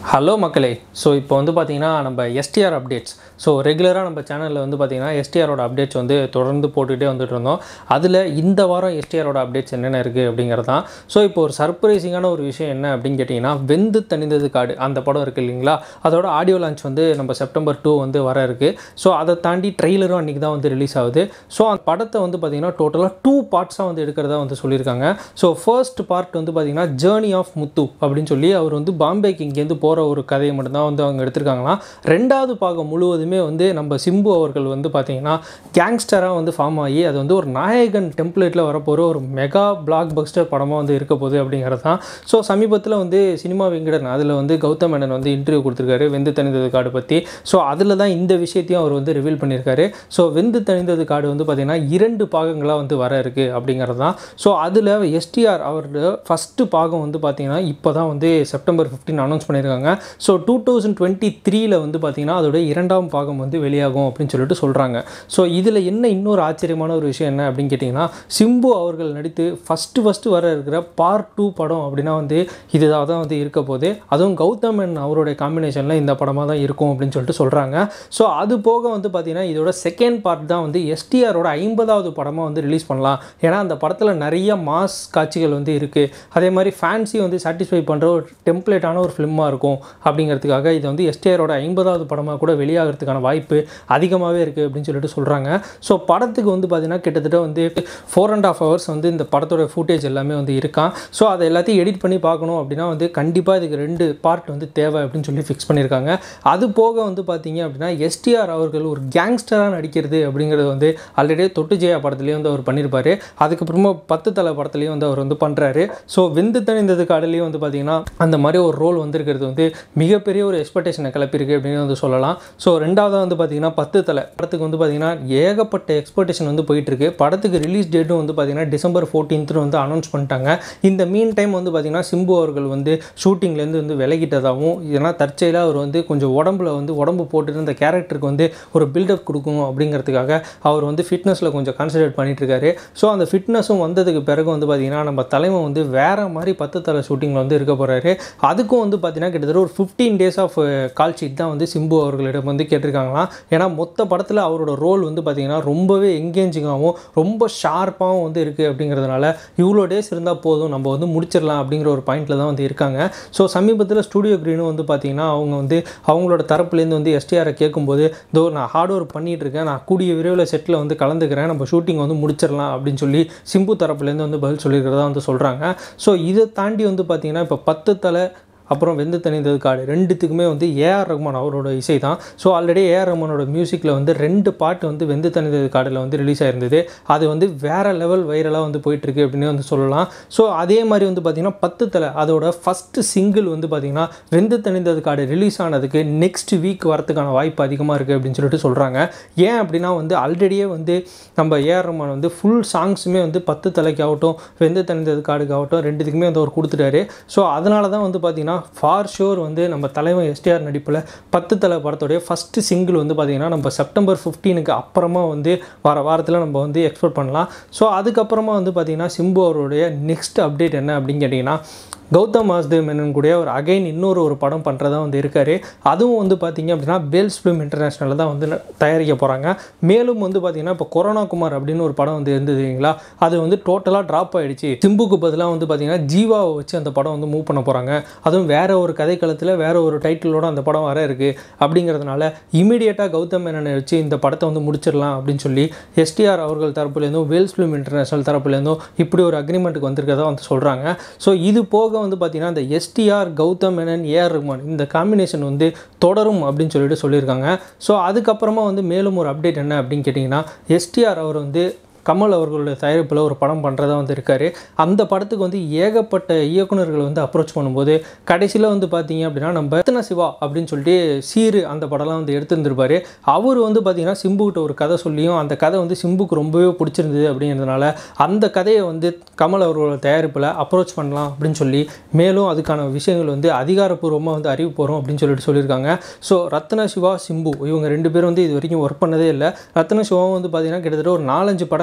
hello மக்களே so இப்போ வந்து பார்த்தீங்கன்னா நம்ம எஸ்டிஆர் அப்டேட்ஸ் ஸோ ரெகுலராக நம்ம சேனலில் வந்து பார்த்தீங்கன்னா எஸ்டிஆரோட அப்டேட்ஸ் வந்து தொடர்ந்து போட்டுகிட்டே வந்துட்டு இருந்தோம் அதில் இந்த வாரம் எஸ்டிஆரோட அப்டேட்ஸ் என்னென்ன இருக்குது அப்படிங்கிறது தான் ஸோ இப்போ ஒரு சர்ப்ரைசிங்கான ஒரு விஷயம் என்ன அப்படின்னு கேட்டிங்கன்னா வெந்து தணிந்தது காடு அந்த படம் இருக்குது இல்லைங்களா அதோட ஆடியோ லான்ச் வந்து நம்ம செப்டம்பர் டூ வந்து வர இருக்குது ஸோ அதை தாண்டி ட்ரெய்லரும் அன்றைக்கி தான் வந்து ரிலீஸ் ஆகுது ஸோ அந்த படத்தை வந்து பார்த்திங்கன்னா டோட்டலாக டூ பார்ட்ஸாக வந்து எடுக்கிறதா வந்து சொல்லியிருக்காங்க ஸோ ஃபர்ஸ்ட் பார்ட் வந்து பார்த்திங்கன்னா ஜேர்னி ஆஃப் முத்து அப்படின்னு சொல்லி அவர் வந்து பாம்பேக்கு இங்கேருந்து போகிற ஒரு கதையை மட்டும்தான் வந்து அவங்க எடுத்திருக்காங்களாம் ரெண்டாவது பாகம் முழுவதுமே வந்து நம்ம சிம்பு அவர்கள் வந்து பார்த்திங்கன்னா கேங்ஸ்டராக வந்து ஃபார்ம் ஆகி அது வந்து ஒரு நாயகன் டெம்ப்ளேட்டில் வரப்போகிற ஒரு மெகா பிளாக் பஸ்டர் படமாக வந்து இருக்க போகுது அப்படிங்கிறது தான் ஸோ சமீபத்தில் வந்து சினிமா வெங்கடன் அதில் வந்து கௌதம் மேனன் வந்து இன்டர்வியூ கொடுத்துருக்காரு வெந்து தணிந்தது காடு பற்றி ஸோ அதில் தான் இந்த விஷயத்தையும் அவர் வந்து ரிவீல் பண்ணியிருக்காரு ஸோ வெந்து தணிந்தது காடு வந்து பார்த்திங்கன்னா இரண்டு பாகங்களாக வந்து வர இருக்குது அப்படிங்கிறது தான் ஸோ அதில் எஸ்டிஆர் அவரோட ஃபஸ்ட்டு பாகம் வந்து பார்த்திங்கன்னா இப்போ தான் வந்து செப்டம்பர் ஃபிஃப்டீன் அனௌன்ஸ் பண்ணியிருக்காங்க ஸோ டூ தௌசண்ட் டுவெண்ட்டி த்ரீல வந்து பார்த்திங்கன்னா அதோட இரண்டாம் பாகம் வந்து வெளியாகும் அப்படின்னு சொல்லிட்டு சொல்கிறாங்க ஸோ இதில் என்ன இன்னொரு ஆச்சரியமான ஒரு விஷயம் என்ன அப்படின்னு கேட்டிங்கன்னா சிம்பு அவர்கள் நடித்து ஃபஸ்ட்டு ஃபஸ்ட்டு வர இருக்கிற பார்ட் டூ படம் அப்படின்னா வந்து இதுதான் தான் வந்து இருக்க போகுது அதுவும் கௌதம் அண்ட் அவருடைய காம்பினேஷனில் இந்த படமாக தான் இருக்கும் அப்படின்னு சொல்லிட்டு சொல்கிறாங்க ஸோ அது போக வந்து பார்த்திங்கன்னா இதோட செகண்ட் பார்ட் தான் வந்து எஸ்டிஆரோட ஐம்பதாவது படமாக வந்து ரிலீஸ் பண்ணலாம் ஏன்னா அந்த படத்தில் நிறைய மாஸ் காட்சிகள் வந்து இருக்குது அதே மாதிரி ஃபேன்சி வந்து சாட்டிஸ்ஃபை பண்ணுற ஒரு டெம்ப்ளேட்டான ஒரு ஃபிலிமாக இருக்கும் அப்படிங்கிறதுக்காக இது வந்து எஸ்டிஆரோட ஐம்பதாவது படமாக கூட வெளியாகிறதுக்கான வாய்ப்பு அதிகமாகவே இருக்குது அப்படின்னு சொல்லிட்டு சொல்கிறாங்க ஸோ படத்துக்கு வந்து பார்த்திங்கன்னா கிட்டத்தட்ட வந்து ஃபோர் அண்ட் ஆஃப் ஹவர்ஸ் வந்து இந்த படத்தோட ஃபுட்டேஜ் எல்லாமே வந்து இருக்கான் ஸோ அதை எல்லாத்தையும் எடிட் பண்ணி பார்க்கணும் அப்படின்னா வந்து கண்டிப்பாக இதுக்கு ரெண்டு பார்ட் வந்து தேவை அப்படின்னு சொல்லி ஃபிக்ஸ் பண்ணியிருக்காங்க அது போக வந்து பார்த்தீங்க அப்படின்னா எஸ்டிஆர் அவர்கள் ஒரு கேங்ஸ்டராக நடிக்கிறது அப்படிங்கிறது வந்து ஆல்ரெடி தொட்டு ஜெயா படத்துலேயே வந்து அவர் பண்ணியிருப்பார் அதுக்கப்புறமா பத்து தலை படத்துலேயும் வந்து அவர் வந்து பண்ணுறாரு ஸோ வெந்து தணிந்தது காடலையும் வந்து பார்த்தீங்கன்னா அந்த மாதிரி ஒரு ரோல் வந்திருக்கிறது வந்து மிகப்பெரிய ஒரு எக்ஸ்பெக்டேஷனை கிளப்பியிருக்கு அப்படின்னு வந்து சொல்லலாம் ஸோ ரெண்டாவதாக வந்து பார்த்தீங்கன்னா பத்து தலை படத்துக்கு வந்து பார்த்தீங்கன்னா ஏகப்பட்ட எக்ஸ்பெக்டேஷன் வந்து போயிட்டுருக்கு படத்துக்கு ரிலீஸ் டேட்டும் வந்து பார்த்தீங்கன்னா டிசம்பர் ஃபோர்டீன்த்து வந்து அனௌன்ஸ் பண்ணிட்டாங்க இந்த மீன் டைம் வந்து பார்த்தீங்கன்னா சிம்பு அவர்கள் வந்து ஷூட்டிங்லேருந்து வந்து விலகிட்டதாகவும் ஏன்னா தற்செயலாக அவர் வந்து கொஞ்சம் உடம்புல வந்து உடம்பு போட்டுட்டு இந்த கேரக்டருக்கு வந்து ஒரு பில்டப் கொடுக்கணும் அப்படிங்கிறதுக்காக அவர் வந்து ஃபிட்னஸில் கொஞ்சம் கான்சன்ட்ரேட் பண்ணிட்டு இருக்காரு ஸோ அந்த ஃபிட்னஸும் வந்ததுக்கு பிறகு வந்து பார்த்தீங்கன்னா நம்ம தலைமை வந்து வேறு மாதிரி பத்து தலை ஷூட்டிங்கில் வந்து இருக்க போகிறாரு அதுக்கும் வந்து பார்த்தீங்கன்னா கிட்டத்தட்ட ஒரு fifteen days of call sheet தான் வந்து சிம்பு அவர்களிடம் வந்து கேட்டிருக்காங்களாம் ஏன்னா மொத்த படத்தில் அவரோட ரோல் வந்து பார்த்தீங்கன்னா ரொம்பவே எங்கேஜிங்காகவும் ரொம்ப ஷார்ப்பாகவும் வந்து இருக்குது அப்படிங்கிறதுனால இவ்வளோ டேஸ் இருந்தால் போதும் நம்ம வந்து முடிச்சிடலாம் அப்படிங்கிற ஒரு பாயிண்டில் தான் வந்து இருக்காங்க ஸோ சமீபத்தில் ஸ்டூடியோ க்ரீனும் வந்து பார்த்தீங்கன்னா அவங்க வந்து அவங்களோட தரப்புலேருந்து வந்து எஸ்டிஆரை கேட்கும்போது இதோ நான் ஹார்ட் ஒர்க் பண்ணிகிட்டு இருக்கேன் நான் கூடிய விரைவில் செட்டில் வந்து கலந்துக்கிறேன் நம்ம ஷூட்டிங் வந்து முடிச்சிடலாம் அப்படின்னு சொல்லி சிம்பு தரப்புலேருந்து வந்து பதில் சொல்லியிருக்கிறதா வந்து சொல்கிறாங்க ஸோ இதை தாண்டி வந்து பார்த்தீங்கன்னா இப்போ பத்து தலை அப்புறம் வெந்து தணிந்தது காடு ரெண்டுத்துக்குமே வந்து ஏஆர் ரஹ்மான் அவரோட இசை தான் ஸோ ஆல்ரெடி ஏஆர் ரஹ்மானோட மியூசிக்கில் வந்து ரெண்டு பாட்டு வந்து வெந்து தணிந்தது காடில் வந்து ரிலீஸ் ஆயிருந்தது அது வந்து வேறு லெவல் வைரலாக வந்து போயிட்டுருக்கு அப்படின்னு வந்து சொல்லலாம் ஸோ அதே மாதிரி வந்து பார்த்திங்கன்னா பத்து தலை அதோட ஃபஸ்ட்டு சிங்கிள் வந்து பார்த்திங்கன்னா வெந்து தணிந்தது காடு ரிலீஸ் ஆனதுக்கு நெக்ஸ்ட் வீக் வரதுக்கான வாய்ப்பு அதிகமாக இருக்குது அப்படின்னு சொல்லிட்டு சொல்கிறாங்க ஏன் அப்படின்னா வந்து ஆல்ரெடியே வந்து நம்ம ஏஆர் ரஹ்மான் வந்து ஃபுல் சாங்ஸுமே வந்து பத்து தலைக்கு ஆகட்டும் வெந்து தணிந்தது காடுக்கு ஆகட்டும் ரெண்டுத்துக்குமே வந்து அவர் கொடுத்துட்டாரு ஸோ அதனால தான் வந்து பார்த்திங்கன்னா ஃபார் ஷோர் வந்து நம்ம தலைவன் எஸ்டிஆர் நடிப்பில் பத்து தலை படத்தோடைய ஃபஸ்ட்டு சிங்கிள் வந்து பார்த்திங்கன்னா நம்ம செப்டம்பர் ஃபிஃப்டீனுக்கு அப்புறமா வந்து வர வாரத்தில் நம்ம வந்து எக்ஸ்பெக்ட் பண்ணலாம் ஸோ அதுக்கப்புறமா வந்து பார்த்திங்கன்னா சிம்பு அவருடைய நெக்ஸ்ட் அப்டேட் என்ன அப்படின்னு கேட்டிங்கன்னா கௌதம் வாசுதேவ் மேனன் கூட ஒரு அகைன் இன்னொரு ஒரு படம் பண்ணுறதா வந்து இருக்கார் அதுவும் வந்து பார்த்திங்க அப்படின்னா பேல்ஸ் ஃபிலிம் இன்டர்நேஷ்னலில் தான் வந்து தயாரிக்க போகிறாங்க மேலும் வந்து பார்த்திங்கன்னா இப்போ கொரோனா குமார் அப்படின்னு ஒரு படம் வந்து இருந்தது இல்லைங்களா அது வந்து டோட்டலாக ட்ராப் ஆகிடுச்சு சிம்புக்கு பதிலாக வந்து பார்த்திங்கன்னா ஜீவாவை வச்சு அந்த படம் வந்து மூவ் பண்ண போகிறாங்க அதுவும் வேறு ஒரு கதைக்களத்தில் வேறு ஒரு டைட்டிலோட அந்த படம் வர இருக்குது அப்படிங்கிறதுனால இமீடியட்டாக கௌதம் மேனனை வச்சு இந்த படத்தை வந்து முடிச்சிடலாம் அப்படின்னு சொல்லி எஸ்டிஆர் அவர்கள் தரப்புலேருந்தும் வேல்ஸ் ஃபிலிம் இன்டர்நேஷனல் தரப்புலேருந்தும் இப்படி ஒரு அக்ரிமெண்ட்டுக்கு வந்திருக்கதா வந்து சொல்கிறாங்க ஸோ இது போக வந்து பார்த்திங்கன்னா இந்த எஸ்டிஆர் கௌதம் மேனன் ஏஆர் ரஹ்மான் இந்த காம்பினேஷன் வந்து தொடரும் அப்படின்னு சொல்லிட்டு சொல்லியிருக்காங்க ஸோ அதுக்கப்புறமா வந்து மேலும் ஒரு அப்டேட் என்ன அப்படின்னு கேட்டிங்கன்னா எஸ்டிஆர் அவர் வந்து கமல் அவர்களுடைய தயாரிப்பில் ஒரு படம் பண்ணுறதா வந்து இருக்கார் அந்த படத்துக்கு வந்து ஏகப்பட்ட இயக்குனர்கள் வந்து அப்ரோச் பண்ணும்போது கடைசியில் வந்து பார்த்தீங்க அப்படின்னா நம்ம ரத்ன சிவா அப்படின்னு சொல்லிட்டு சீரு அந்த படம்லாம் வந்து எடுத்திருந்திருப்பாரு அவர் வந்து பார்த்திங்கன்னா சிம்புக்கிட்ட ஒரு கதை சொல்லியும் அந்த கதை வந்து சிம்புக்கு ரொம்பவே பிடிச்சிருந்தது அப்படிங்கிறதுனால அந்த கதையை வந்து கமல் அவர்களோட தயாரிப்பில் அப்ரோச் பண்ணலாம் அப்படின்னு சொல்லி மேலும் அதுக்கான விஷயங்கள் வந்து அதிகாரப்பூர்வமாக வந்து அறிவு போகிறோம் அப்படின்னு சொல்லிட்டு சொல்லியிருக்காங்க ஸோ ரத்ன சிவா சிம்பு இவங்க ரெண்டு பேரும் வந்து இது வரைக்கும் ஒர்க் பண்ணதே இல்லை ரத்ன சிவாவும் வந்து பார்த்திங்கன்னா கிட்டத்தட்ட ஒரு நாலஞ்சு படங்கள்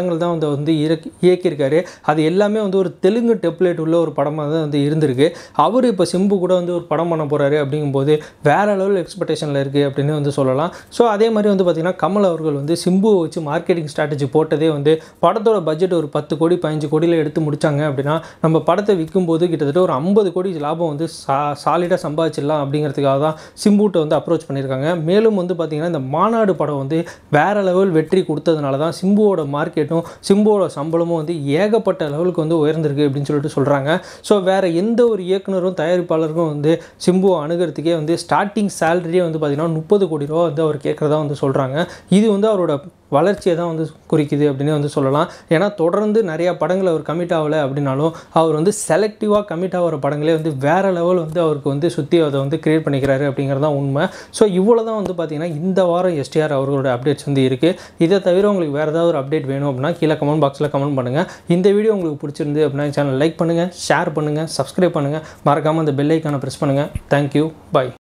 படங்கள் தான் வந்து வந்து இயக்கி இயக்கியிருக்காரு அது எல்லாமே வந்து ஒரு தெலுங்கு டெப்ளேட் உள்ள ஒரு படமாக தான் வந்து இருந்திருக்கு அவர் இப்போ சிம்பு கூட வந்து ஒரு படம் பண்ண போகிறாரு அப்படிங்கும்போது வேற லெவல் எக்ஸ்பெக்டேஷனில் இருக்குது அப்படின்னு வந்து சொல்லலாம் ஸோ அதே மாதிரி வந்து பார்த்திங்கன்னா கமல் அவர்கள் வந்து சிம்புவை வச்சு மார்க்கெட்டிங் ஸ்ட்ராட்டஜி போட்டதே வந்து படத்தோட பட்ஜெட் ஒரு பத்து கோடி பதினஞ்சு கோடியில் எடுத்து முடிச்சாங்க அப்படின்னா நம்ம படத்தை விற்கும்போது கிட்டத்தட்ட ஒரு ஐம்பது கோடி லாபம் வந்து சா சாலிடாக சம்பாதிச்சிடலாம் அப்படிங்கிறதுக்காக தான் சிம்புட்ட வந்து அப்ரோச் பண்ணியிருக்காங்க மேலும் வந்து பார்த்திங்கன்னா இந்த மாநாடு படம் வந்து வேற லெவல் வெற்றி கொடுத்ததுனால தான் சிம்புவோட மார்க்கெட்டும் சிம்புவோட சம்பளமும் வந்து ஏகப்பட்ட லெவலுக்கு வந்து உயர்ந்திருக்கு அப்படின்னு சொல்லிட்டு சொல்கிறாங்க ஸோ வேறு எந்த ஒரு இயக்குனரும் தயாரிப்பாளருக்கும் வந்து சிம்புவை அணுகிறதுக்கே வந்து ஸ்டார்டிங் சேலரியே வந்து பார்த்திங்கன்னா முப்பது கோடி ரூபா வந்து அவர் கேட்குறதா வந்து சொல்கிறாங்க இது வந்து அவரோட வளர்ச்சியை தான் வந்து குறிக்குது அப்படின்னு வந்து சொல்லலாம் ஏன்னா தொடர்ந்து நிறையா படங்கள் அவர் கமிட் ஆகலை அப்படின்னாலும் அவர் வந்து செலக்டிவாக கமிட் ஆகிற படங்களே வந்து வேறு லெவல் வந்து அவருக்கு வந்து சுற்றி அதை வந்து கிரியேட் பண்ணிக்கிறாரு அப்படிங்கிறது தான் உண்மை ஸோ இவ்வளோ தான் வந்து பார்த்திங்கன்னா இந்த வாரம் எஸ்டிஆர் அவர்களோட அப்டேட்ஸ் வந்து இருக்குது இதை தவிர உங்களுக்கு வேறு ஏதாவது ஒரு அப்டேட் வேணும் அப்படின்னா கீழே கமெண்ட் பாக்ஸில் கமெண்ட் பண்ணுங்கள் இந்த வீடியோ உங்களுக்கு பிடிச்சிருந்து அப்படின்னா சேனல் லைக் பண்ணுங்கள் ஷேர் பண்ணுங்கள் சப்ஸ்கிரைப் பண்ணுங்கள் மறக்காமல் அந்த பெல் ஐக்கானை ப்ரெஸ் பண்ணுங்கள் தேங்க்யூ பை